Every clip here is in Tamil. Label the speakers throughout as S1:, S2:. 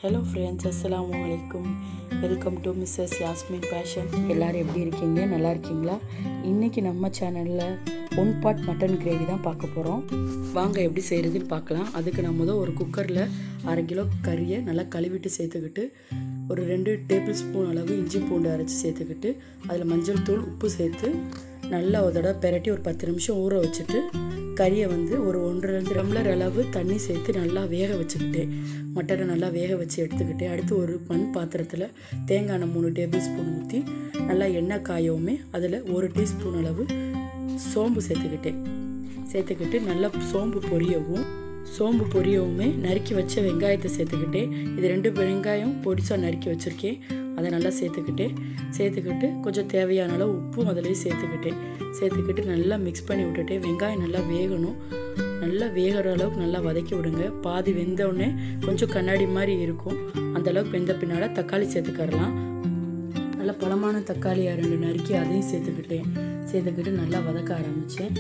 S1: ஹலோ ஃப்ரெண்ட்ஸ் அஸ்ஸலாமு அலைக்கும் welcome to Mrs Yasmin fashion எல்லோரும் எப்படி இருக்கீங்க நல்லா இருக்கீங்களா இன்றைக்கி நம்ம சேனலில் ஒன் பாட் மட்டன் கிரேவி தான் பார்க்க போகிறோம் வாங்க எப்படி செய்கிறதுன்னு பார்க்கலாம் அதுக்கு நான் முதல் ஒரு குக்கரில் அரை கிலோ கறியை நல்லா கழுவிட்டு சேர்த்துக்கிட்டு ஒரு ரெண்டு டேபிள் ஸ்பூன் அளவு இஞ்சி பூண்டு அரைச்சி சேர்த்துக்கிட்டு அதில் மஞ்சள் தூள் உப்பு சேர்த்து நல்லா ஒரு தடவை பெரட்டி ஒரு பத்து நிமிஷம் ஊற வச்சுட்டு கறியை வந்து ஒரு ஒன்றரைலேருந்து டம்ளர் அளவு தண்ணி சேர்த்து நல்லா வேக வச்சுக்கிட்டேன் மட்டனை நல்லா வேக வச்சு எடுத்துக்கிட்டேன் அடுத்து ஒரு மண் பாத்திரத்தில் தேங்காய் எண்ணெய் மூணு டேபிள் ஸ்பூன் ஊற்றி நல்லா எண்ணெய் காயவுமே அதில் ஒரு டீஸ்பூன் அளவு சோம்பு சேர்த்துக்கிட்டேன் சேர்த்துக்கிட்டு நல்லா சோம்பு பொரியவும் சோம்பு பொரியவுமே நறுக்கி வச்ச வெங்காயத்தை சேர்த்துக்கிட்டேன் இது ரெண்டு வெங்காயம் பொடிசாக நறுக்கி வச்சுருக்கேன் அதை நல்லா சேர்த்துக்கிட்டேன் சேர்த்துக்கிட்டு கொஞ்சம் தேவையான அளவு உப்பும் அதிலேயே சேர்த்துக்கிட்டேன் சேர்த்துக்கிட்டு நல்லா மிக்ஸ் பண்ணி விட்டுட்டேன் வெங்காயம் நல்லா வேகணும் நல்லா வேகிற அளவுக்கு நல்லா வதக்கி விடுங்க பாதி வெந்தவுடனே கொஞ்சம் கண்ணாடி மாதிரி இருக்கும் அந்த அளவுக்கு வெந்த பின்னால் தக்காளி சேர்த்துக்கறலாம் நல்லா பழமான தக்காளியாக ரெண்டு நறுக்கி அதையும் சேர்த்துக்கிட்டேன் சேர்த்துக்கிட்டு நல்லா வதக்க ஆரம்பித்தேன்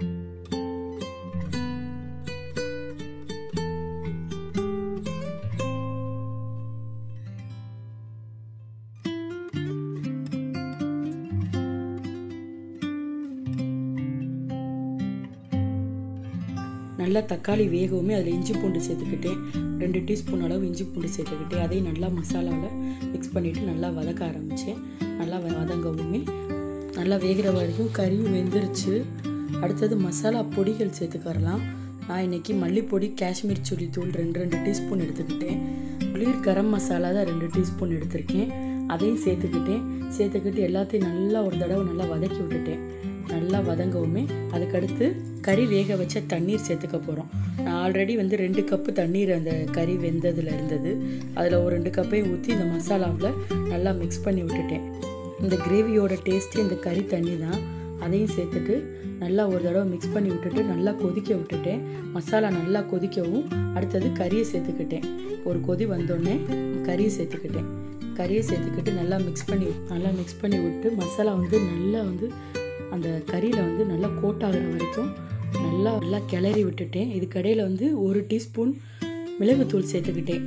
S1: நல்லா தக்காளி வேகவுமே அதில் இஞ்சி பூண்டு சேர்த்துக்கிட்டேன் ரெண்டு டீஸ்பூன் அளவு இஞ்சி பூண்டு சேர்த்துக்கிட்டேன் அதையும் நல்லா மசாலாவில் மிக்ஸ் பண்ணிவிட்டு நல்லா வதக்க ஆரம்பித்தேன் நல்லா வதங்கவுமே நல்லா வேகிற வரைக்கும் கறியும் வெந்துருச்சு அடுத்தது மசாலா பொடிகள் சேர்த்துக்கறலாம் நான் இன்றைக்கி மல்லிப்பொடி காஷ்மீர் சில்லி தூள் ரெண்டு ரெண்டு டீஸ்பூன் எடுத்துக்கிட்டேன் குளிர் கரம் மசாலா தான் ரெண்டு டீஸ்பூன் எடுத்திருக்கேன் அதையும் சேர்த்துக்கிட்டேன் சேர்த்துக்கிட்டு எல்லாத்தையும் நல்லா ஒரு தடவை நல்லா வதக்கி விட்டுட்டேன் நல்லா வதங்கவுமே அதுக்கடுத்து கறி வேக வச்ச தண்ணீர் சேர்த்துக்க போகிறோம் நான் ஆல்ரெடி வந்து ரெண்டு கப்பு தண்ணீர் அந்த கறி வெந்ததில் இருந்தது அதில் ஒரு ரெண்டு கப்பையும் ஊற்றி இந்த மசாலாவில் நல்லா மிக்ஸ் பண்ணி விட்டுட்டேன் இந்த கிரேவியோட டேஸ்ட்டு இந்த கறி தண்ணி தான் அதையும் சேர்த்துட்டு நல்லா ஒரு தடவை மிக்ஸ் பண்ணி விட்டுட்டு நல்லா கொதிக்க விட்டுட்டேன் மசாலா நல்லா கொதிக்கவும் அடுத்தது கறியை சேர்த்துக்கிட்டேன் ஒரு கொதி வந்தோடனே கறியை சேர்த்துக்கிட்டேன் கறியை சேர்த்துக்கிட்டு நல்லா மிக்ஸ் பண்ணி நல்லா மிக்ஸ் பண்ணி விட்டு மசாலா வந்து நல்லா வந்து அந்த கறியில் வந்து நல்லா கோட் ஆகிற வரைக்கும் நல்லா நல்லா கிளறி விட்டுட்டேன் இது கடையில் வந்து ஒரு டீஸ்பூன் மிளகுத்தூள் சேர்த்துக்கிட்டேன்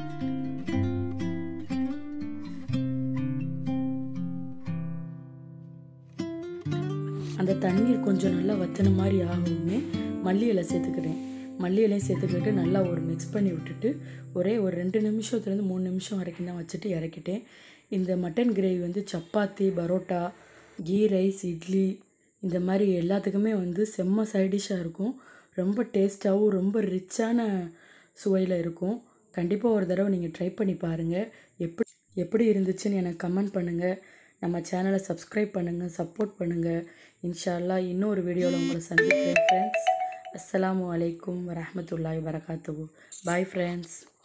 S1: அந்த தண்ணீர் கொஞ்சம் நல்லா வத்தின மாதிரி ஆகவுமே மல்லி இலை சேர்த்துக்கிட்டேன் மல்லி இலையும் சேர்த்துக்கிட்டு நல்லா ஒரு மிக்ஸ் பண்ணி விட்டுட்டு ஒரே ஒரு ரெண்டு நிமிஷத்துலேருந்து மூணு நிமிஷம் வரைக்கும் தான் வச்சுட்டு இறக்கிட்டேன் இந்த மட்டன் கிரேவி வந்து சப்பாத்தி பரோட்டா கீ ரைஸ் இட்லி இந்த மாதிரி எல்லாத்துக்குமே வந்து செம்ம சைடிஷாக இருக்கும் ரொம்ப டேஸ்ட்டாகவும் ரொம்ப ரிச்சான சுவையில் இருக்கும் கண்டிப்பாக ஒரு தடவை நீங்கள் ட்ரை பண்ணி பாருங்கள் எப்படி எப்படி இருந்துச்சுன்னு எனக்கு கமெண்ட் பண்ணுங்கள் நம்ம சேனலை சப்ஸ்கிரைப் பண்ணுங்கள் சப்போர்ட் பண்ணுங்கள் இன்ஷால்லா இன்னொரு வீடியோவில் உங்களை சந்திக்கிறேன் ஃப்ரெண்ட்ஸ் அஸ்ஸலாமு அலைக்கும் வரமத்துல்லாய் வரகாத்துவு பாய் ஃப்ரெண்ட்ஸ்